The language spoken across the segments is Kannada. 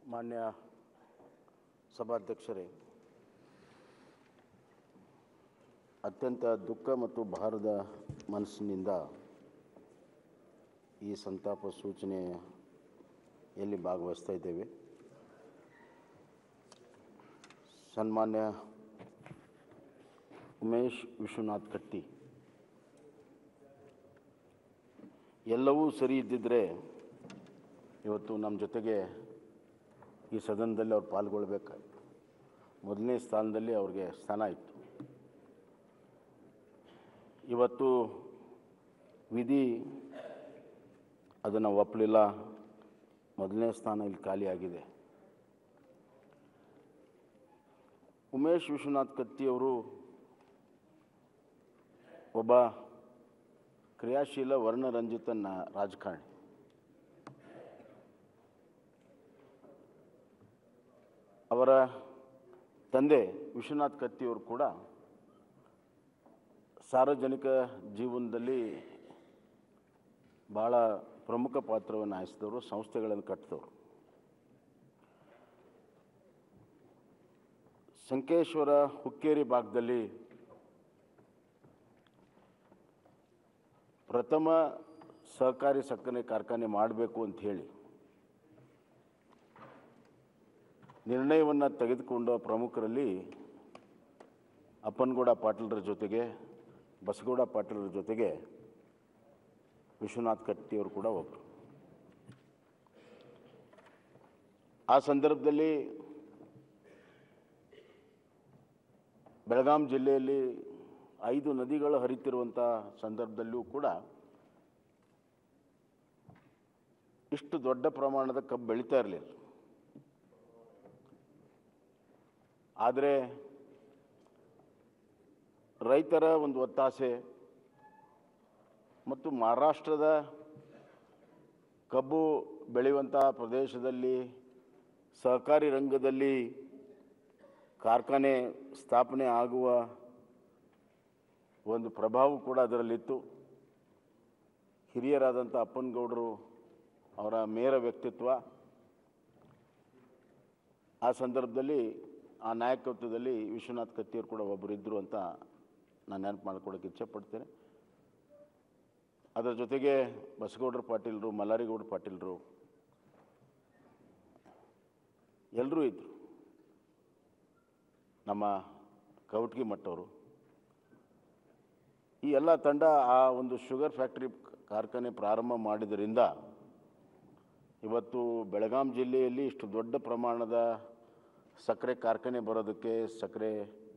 ಮಾನ್ಯ ಸಭಾಧ್ಯಕ್ಷರೇ ಅತ್ಯಂತ ದುಃಖ ಮತ್ತು ಭಾರದ ಮನಸ್ಸಿನಿಂದ ಈ ಸಂತಾಪ ಸೂಚನೆಯಲ್ಲಿ ಭಾಗವಹಿಸ್ತಾ ಇದ್ದೇವೆ ಸನ್ಮಾನ್ಯ ಉಮೇಶ್ ವಿಶ್ವನಾಥ್ ಕಟ್ಟಿ ಎಲ್ಲವೂ ಸರಿ ಇದ್ದಿದ್ದರೆ ಇವತ್ತು ನಮ್ಮ ಜೊತೆಗೆ ಈ ಸದನದಲ್ಲಿ ಅವ್ರು ಪಾಲ್ಗೊಳ್ಬೇಕಾಗಿತ್ತು ಮೊದಲನೇ ಸ್ಥಾನದಲ್ಲಿ ಅವ್ರಿಗೆ ಸ್ಥಾನ ಇತ್ತು ಇವತ್ತು ವಿಧಿ ಅದನ್ನು ಒಪ್ಪಲಿಲ್ಲ ಮೊದಲನೇ ಸ್ಥಾನ ಇಲ್ಲಿ ಖಾಲಿಯಾಗಿದೆ ಉಮೇಶ್ ವಿಶ್ವನಾಥ್ ಕತ್ತಿಯವರು ಒಬ್ಬ ಕ್ರಿಯಾಶೀಲ ವರ್ಣರಂಜಿತ ನ- ರಾಜಕಾರಣಿ ಅವರ ತಂದೆ ವಿಶ್ವನಾಥ್ ಕತ್ತಿಯವರು ಕೂಡ ಸಾರ್ವಜನಿಕ ಜೀವನದಲ್ಲಿ ಭಾಳ ಪ್ರಮುಖ ಪಾತ್ರವನ್ನು ವಹಿಸಿದವರು ಸಂಸ್ಥೆಗಳನ್ನು ಕಟ್ಟಿದವರು ಸಂಕೇಶ್ವರ ಹುಕ್ಕೇರಿ ಭಾಗದಲ್ಲಿ ಪ್ರಥಮ ಸಹಕಾರಿ ಸಕ್ಕರೆ ಕಾರ್ಖಾನೆ ಮಾಡಬೇಕು ಅಂತ ಹೇಳಿ ನಿರ್ಣಯವನ್ನು ತೆಗೆದುಕೊಂಡ ಪ್ರಮುಖರಲ್ಲಿ ಅಪ್ಪನಗೌಡ ಪಾಟೀಲರ ಜೊತೆಗೆ ಬಸಗೌಡ ಪಾಟೀಲರ ಜೊತೆಗೆ ವಿಶ್ವನಾಥ್ ಕಟ್ಟಿಯವರು ಕೂಡ ಒಬ್ಬರು ಆ ಸಂದರ್ಭದಲ್ಲಿ ಬೆಳಗಾಂ ಜಿಲ್ಲೆಯಲ್ಲಿ ಐದು ನದಿಗಳು ಹರಿತಿರುವಂಥ ಸಂದರ್ಭದಲ್ಲೂ ಕೂಡ ಇಷ್ಟು ದೊಡ್ಡ ಪ್ರಮಾಣದ ಕಬ್ಬು ಬೆಳೀತಾ ಇರಲಿಲ್ಲ ಆದರೆ ರೈತರ ಒಂದು ಒತ್ತಾಸೆ ಮತ್ತು ಮಹಾರಾಷ್ಟ್ರದ ಕಬ್ಬು ಬೆಳೆಯುವಂಥ ಪ್ರದೇಶದಲ್ಲಿ ಸಹಕಾರಿ ರಂಗದಲ್ಲಿ ಕಾರ್ಖಾನೆ ಸ್ಥಾಪನೆ ಆಗುವ ಒಂದು ಪ್ರಭಾವ ಕೂಡ ಅದರಲ್ಲಿತ್ತು ಹಿರಿಯರಾದಂಥ ಅಪ್ಪನಗೌಡರು ಅವರ ಮೇರ ವ್ಯಕ್ತಿತ್ವ ಆ ಸಂದರ್ಭದಲ್ಲಿ ಆ ನಾಯಕತ್ವದಲ್ಲಿ ವಿಶ್ವನಾಥ್ ಕತ್ತಿಯವರು ಕೂಡ ಒಬ್ಬರು ಇದ್ದರು ಅಂತ ನಾನು ನೆನಪು ಮಾಡ್ಕೊಡೋಕೆ ಇಚ್ಛೆಪಡ್ತೇನೆ ಅದರ ಜೊತೆಗೆ ಬಸಗೌಡರು ಪಾಟೀಲರು ಮಲ್ಲಾರಿಗೌಡ ಪಾಟೀಲರು ಎಲ್ಲರೂ ಇದ್ದರು ನಮ್ಮ ಕವಟ್ಗಿ ಮಟ್ಟವರು ಈ ಎಲ್ಲ ತಂಡ ಆ ಒಂದು ಶುಗರ್ ಫ್ಯಾಕ್ಟ್ರಿ ಕಾರ್ಖಾನೆ ಪ್ರಾರಂಭ ಮಾಡಿದ್ರಿಂದ ಇವತ್ತು ಬೆಳಗಾಂ ಜಿಲ್ಲೆಯಲ್ಲಿ ಇಷ್ಟು ದೊಡ್ಡ ಪ್ರಮಾಣದ ಸಕ್ಕರೆ ಕಾರ್ಖಾನೆ ಬರೋದಕ್ಕೆ ಸಕ್ಕರೆ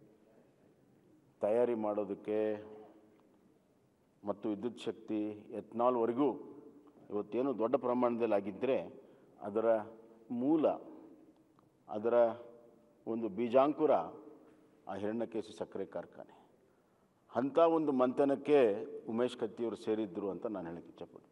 ತಯಾರಿ ಮಾಡೋದಕ್ಕೆ ಮತ್ತು ವಿದ್ಯುತ್ ಶಕ್ತಿ ಎತ್ನಾಲ್ವರೆಗೂ ಇವತ್ತೇನು ದೊಡ್ಡ ಪ್ರಮಾಣದಲ್ಲಿ ಆಗಿದ್ದರೆ ಅದರ ಮೂಲ ಅದರ ಒಂದು ಬೀಜಾಂಕುರ ಆ ಹಿರಣ್ಯಕೇಶಿ ಸಕ್ಕರೆ ಕಾರ್ಖಾನೆ ಅಂಥ ಒಂದು ಮಂಥನಕ್ಕೆ ಉಮೇಶ್ ಕತ್ತಿಯವರು ಸೇರಿದ್ದರು ಅಂತ ನಾನು ಹೇಳಕ್ಕೆ ಇಚ್ಛಪಡ್ತೀನಿ